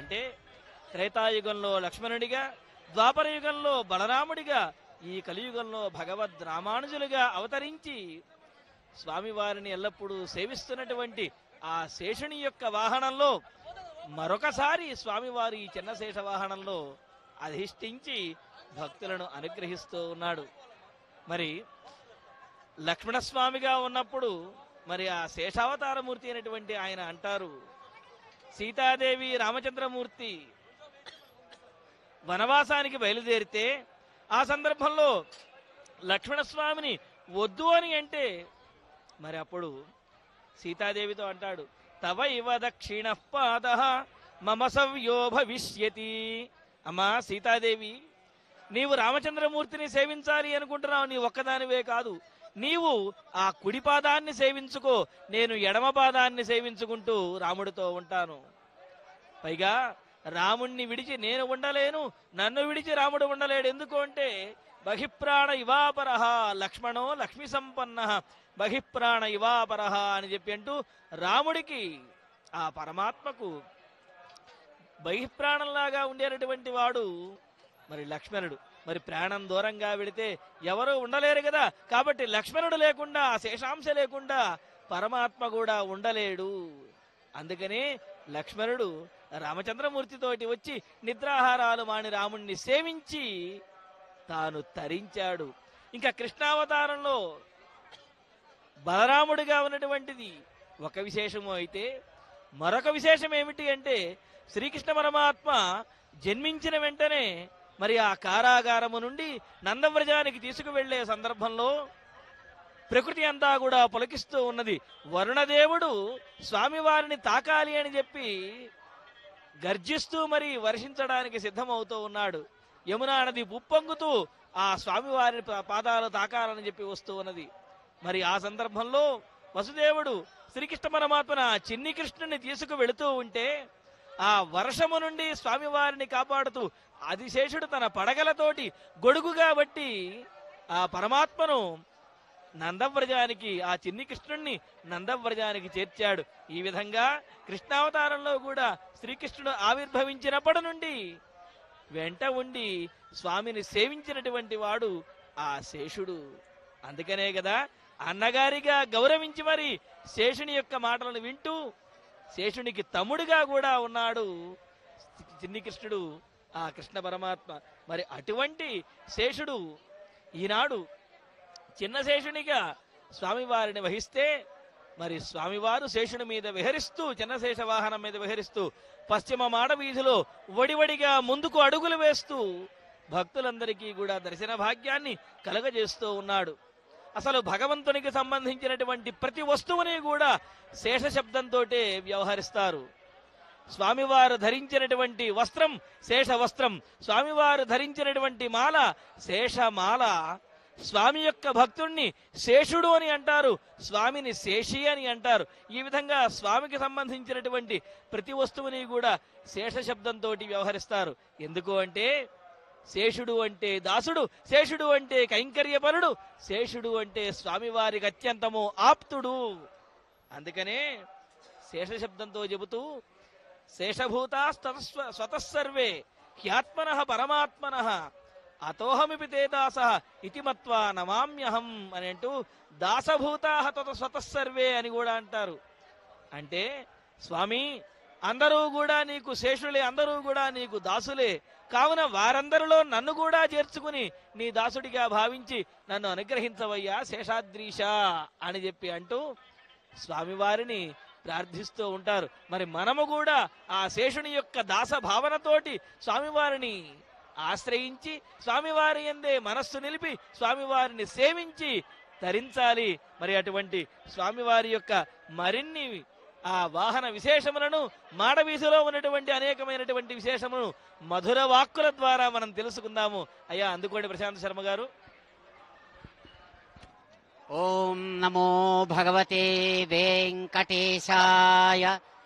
అంటే త్రేతాయుగంలో లక్ష్మణుడిగా ద్వాపర యుగంలో బలరాముడిగా ఈ కలియుగంలో భగవద్ రామానుజులుగా అవతరించి స్వామివారిని ఎల్లప్పుడూ సేవిస్తున్నటువంటి ఆ శేషుని యొక్క వాహనంలో మరొకసారి స్వామివారి ఈ చిన్న శేష వాహనంలో అధిష్ఠించి భక్తులను అనుగ్రహిస్తూ ఉన్నాడు మరి లక్ష్మణస్వామిగా ఉన్నప్పుడు మరి ఆ శేషావతారమూర్తి అయినటువంటి ఆయన అంటారు సీతాదేవి రామచంద్రమూర్తి వనవాసానికి బయలుదేరితే ఆ సందర్భంలో లక్ష్మణస్వామిని వద్దు అని అంటే మరి అప్పుడు సీతాదేవితో అంటాడు తవ ఇవ దక్షిణ పాద మమ సవ్యో భవిష్యతి అమ్మా సీతాదేవి నీవు రామచంద్రమూర్తిని సేవించాలి అనుకుంటున్నావు నీ ఒక్కదానివే కాదు నీవు ఆ కుడి పాదాన్ని సేవించుకో నేను ఎడమ పాదాన్ని సేవించుకుంటూ రాముడితో ఉంటాను పైగా రాముణ్ణి విడిచి నేను ఉండలేను నన్ను విడిచి రాముడు ఉండలేడు ఎందుకు అంటే బహిప్రాణ ఇవాపరహ లక్ష్మణో లక్ష్మి సంపన్న బహిప్రాణ ఇవాపరహ అని చెప్పి అంటూ రాముడికి ఆ పరమాత్మకు బహిప్రాణంలాగా ఉండేటటువంటి వాడు మరి లక్ష్మణుడు మరి ప్రాణం దూరంగా వెళితే ఎవరు ఉండలేరు కదా కాబట్టి లక్ష్మణుడు లేకుండా ఆ శేషాంశ లేకుండా పరమాత్మ కూడా ఉండలేడు అందుకనే లక్ష్మణుడు రామచంద్రమూర్తితోటి వచ్చి నిద్రాహారాలు మాని రాముణ్ణి సేవించి తాను తరించాడు ఇంకా కృష్ణావతారంలో బలరాముడిగా ఉన్నటువంటిది ఒక విశేషము అయితే మరొక విశేషం ఏమిటి అంటే శ్రీకృష్ణ పరమాత్మ జన్మించిన వెంటనే మరి ఆ కారాగారము నుండి నందవ్రజానికి తీసుకువెళ్లే సందర్భంలో ప్రకృతి అంతా కూడా పులకిస్తూ ఉన్నది వరుణదేవుడు స్వామివారిని తాకాలి అని చెప్పి గర్జిస్తూ మరి వర్షించడానికి సిద్ధమవుతూ ఉన్నాడు యమునా నది ఉప్పొంగుతూ ఆ స్వామివారి పా- పాదాలు తాకాలని చెప్పి వస్తూ ఉన్నది మరి ఆ సందర్భంలో వసుదేవుడు శ్రీకృష్ణ పరమాత్మన చిన్ని కృష్ణుని తీసుకు వెళుతూ ఉంటే ఆ వర్షము నుండి స్వామివారిని కాపాడుతూ ఆదిశేషుడు తన పడగలతోటి గొడుగుగా బట్టి ఆ పరమాత్మను నందవ్రజానికి ఆ చిన్ని కృష్ణుణ్ణి నందవ్రజానికి చేర్చాడు ఈ విధంగా కృష్ణావతారంలో కూడా శ్రీకృష్ణుడు ఆవిర్భవించినప్పటి నుండి వెంట ఉండి స్వామిని సేవించినటువంటి వాడు ఆ శేషుడు అందుకనే కదా అన్నగారిగా గౌరవించి మరి శేషుని యొక్క మాటలను వింటూ శేషునికి తమ్ముడిగా కూడా ఉన్నాడు చిన్ని కృష్ణుడు ఆ కృష్ణ పరమాత్మ మరి అటువంటి శేషుడు ఈనాడు చిన్న శేషునిగా స్వామివారిని వహిస్తే మరి స్వామివారు శేషుని మీద విహరిస్తూ చిన్నశేష వాహనం మీద విహరిస్తూ పశ్చిమ మాడ వీధిలో వడివడిగా ముందుకు అడుగులు వేస్తూ భక్తులందరికీ కూడా దర్శన భాగ్యాన్ని కలగజేస్తూ ఉన్నాడు అసలు భగవంతునికి సంబంధించినటువంటి ప్రతి వస్తువుని కూడా శేష శబ్దంతో వ్యవహరిస్తారు స్వామివారు ధరించినటువంటి వస్త్రం శేష వస్త్రం స్వామివారు ధరించినటువంటి మాల శేషమాల స్వామి యొక్క భక్తుణ్ణి శేషుడు అని అంటారు స్వామిని శేషి అని అంటారు ఈ విధంగా స్వామికి సంబంధించినటువంటి ప్రతి వస్తువుని కూడా శేష శబ్దంతో వ్యవహరిస్తారు ఎందుకు అంటే శేషుడు అంటే దాసుడు శేషుడు అంటే కైంకర్యపరుడు శేషుడు అంటే స్వామివారికి అత్యంతము ఆప్తుడు అందుకనే శేష శబ్దంతో చెబుతూ శేషభూతా స్వతస్సర్వే హ్యాత్మన పరమాత్మన అతోహమిపి తే దాస ఇతి మత్వా నమామ్యహం అని అంటూ దాసభూతా తత స్వతస్సర్వే అని కూడా అంటారు అంటే స్వామి అందరూ కూడా నీకు శేషులే అందరూ కూడా నీకు దాసులే కావున వారందరిలో నన్ను కూడా చేర్చుకుని నీ దాసుడిగా భావించి నన్ను అనుగ్రహించవయ్యా శేషాద్రీష అని చెప్పి అంటూ స్వామివారిని ప్రార్థిస్తూ ఉంటారు మరి మనము కూడా ఆ శేషుని యొక్క దాస భావనతోటి స్వామివారిని ఆశ్రయించి స్వామివారి ఎందే మనస్సు నిలిపి స్వామివారిని సేవించి తరించాలి మరి అటువంటి స్వామివారి యొక్క మరిన్ని ఆ వాహన విశేషములను మాడవీధిలో ఉన్నటువంటి అనేకమైనటువంటి విశేషములను మధుర వాక్కుల ద్వారా మనం తెలుసుకుందాము అయ్యా అందుకోండి ప్రశాంత్ శర్మ గారు ఓం నమో భగవతే వెంకటేశాయ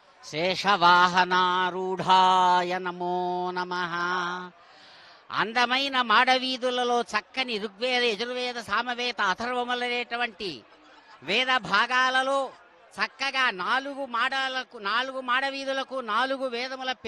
శేషవాహనారూఢాయ నమో నమ అందమైన మాడవీధులలో చక్కని ఋగ్వేద యజుర్వేద సామవేద అథర్వములనేటువంటి వేద భాగాలలో చక్కగా నాలుగు మాడలకు నాలుగు మాడవీధులకు నాలుగు వేదముల